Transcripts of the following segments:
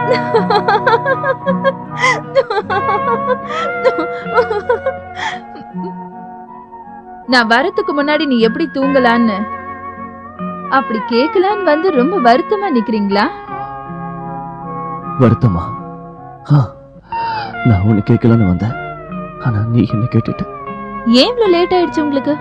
நான் வரதுக்கு முன்னாடி நீ எப்படி தூங்கலான்னு அப்படி கேக்கலான்னு வந்து ரொம்ப வருத்தமா நிக்கிறீங்களா வருத்தமா ஆ, நான் உன்னை கேட்கலான்னு வந்தேன் ஆனா நீ என்ன கேட்டுட்ட ஏன் இவ்வளவு லேட் ஆயிடுச்சு உங்களுக்கு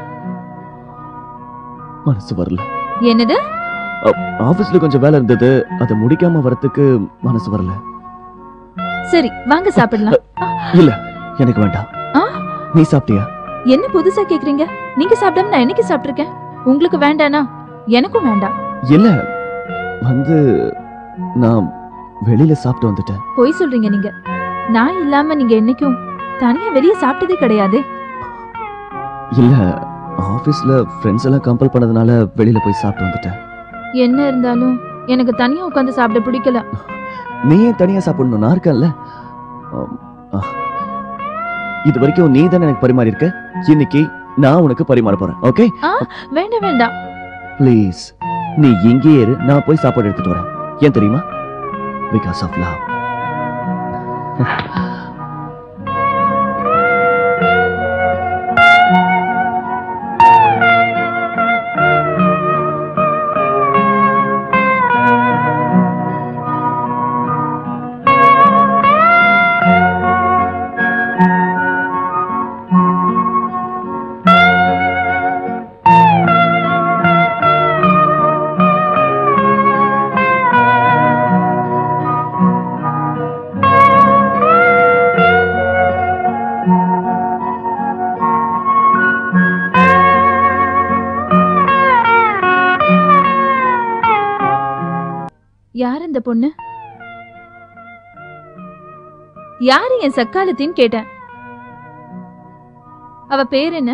மனசு வரல என்னது ஆபீஸ்ல கொஞ்சம் வேலை இருந்தது அதை முடிக்காம வரத்துக்கு மனசு வரல சரி வாங்க சாப்பிடலாம் இல்ல எனக்கு வேண்டாம் ஆ? நீ சாப்பிட்டியா என்ன புதுசா கேக்குறீங்க நீங்க சாப்பிடாம நான் என்னைக்கு சாப்பிட்டிருக்கேன் உங்களுக்கு வேண்டானா எனக்கும் வேண்டாம் இல்ல வந்து நான் வெளியில சாப்பிட்டு வந்துட்டேன் பொய் சொல்றீங்க நீங்க நான் இல்லாம நீங்க என்னைக்கும் தனியா வெளிய சாப்பிட்டதே கிடையாது இல்ல ஆபீஸ்ல ஃப்ரெண்ட்ஸ் எல்லாம் கம்பல் பண்ணதுனால வெளியில போய் சாப்பிட்டு வந்துட்டேன் என்ன இருந்தாலும் எனக்கு தனியா உட்கார்ந்து சாப்பிட பிடிக்கல நீ ஏன் தனியா சாப்பிடணும் நான் இருக்கேன்ல ஆம், ஆ. இது வரைக்கும் நீ தானே எனக்கு பரிமாறி இருக்க இன்னைக்கு நான் உனக்கு பரிமாற போறேன் ஓகே வேண்டாம் வேண்டாம் ப்ளீஸ் நீ இங்கேயே இரு நான் போய் சாப்பாடு எடுத்துட்டு வரேன் ஏன் தெரியுமா பிகாஸ் ஆஃப் லவ் யார் இந்த பொண்ணு யாரு என் சக்காலத்தின்னு கேட்டேன் அவ பேர் என்ன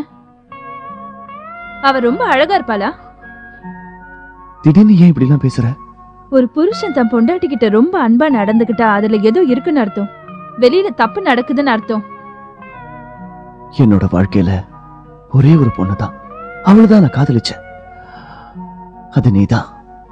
அவ ரொம்ப அழகா இருப்பாளா திடீர்னு ஏன் இப்படி எல்லாம் பேசுற ஒரு புருஷன் தன் பொண்டாட்டி கிட்ட ரொம்ப அன்பா நடந்துகிட்டா அதுல ஏதோ இருக்குன்னு அர்த்தம் வெளியில தப்பு நடக்குதுன்னு அர்த்தம் என்னோட வாழ்க்கையில ஒரே ஒரு பொண்ணு தான் அவளதான் நான் காதலிச்சேன் அது நீதான்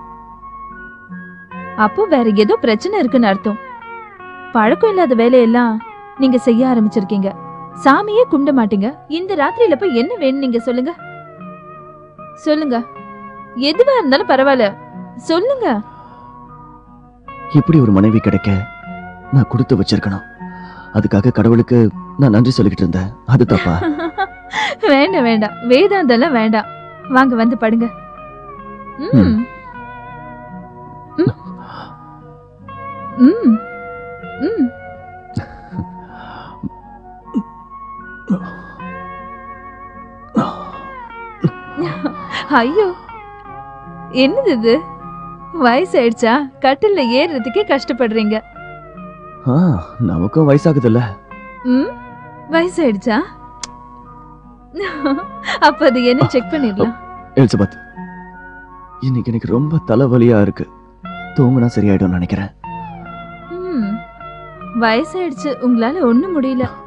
அப்போ வேற ஏதோ பிரச்சனை இருக்குன்னு அர்த்தம் பழக்கம் இல்லாத வேலையெல்லாம் நீங்க செய்ய ஆரம்பிச்சிருக்கீங்க சாமியே கும்பிட மாட்டீங்க இந்த ராத்திரியில போய் என்ன வேணும் நீங்க சொல்லுங்க சொல்லுங்க எதுவா இருந்தாலும் பரவாயில்ல சொல்லுங்க இப்படி ஒரு மனைவி கிடைக்க நான் கொடுத்து வச்சிருக்கணும் அதுக்காக கடவுளுக்கு நான் நன்றி சொல்லிக்கிட்டு இருந்தேன் அது தப்பா வேண்டாம் வேண்டாம் வேதாந்தெல்லாம் வேண்டாம் வாங்க வந்து படுங்க ம். ம். ம். ம். ஐயோ என்னது இது வயசாயிடுச்சா கட்டில்ல ஏறுறதுக்கே கஷ்டப்படுறீங்க ஆ, நமக்கும் வயசாகுதுல்ல ம் வயசாயிடுச்சா அப்ப அது என்ன செக் பண்ணிடலாம் எலிசபெத் இன்னைக்கு எனக்கு ரொம்ப தலைவலியா இருக்கு தூங்குனா சரியாயிடும் நினைக்கிறேன் ம் வயசாயிடுச்சு உங்களால ஒண்ணும் முடியல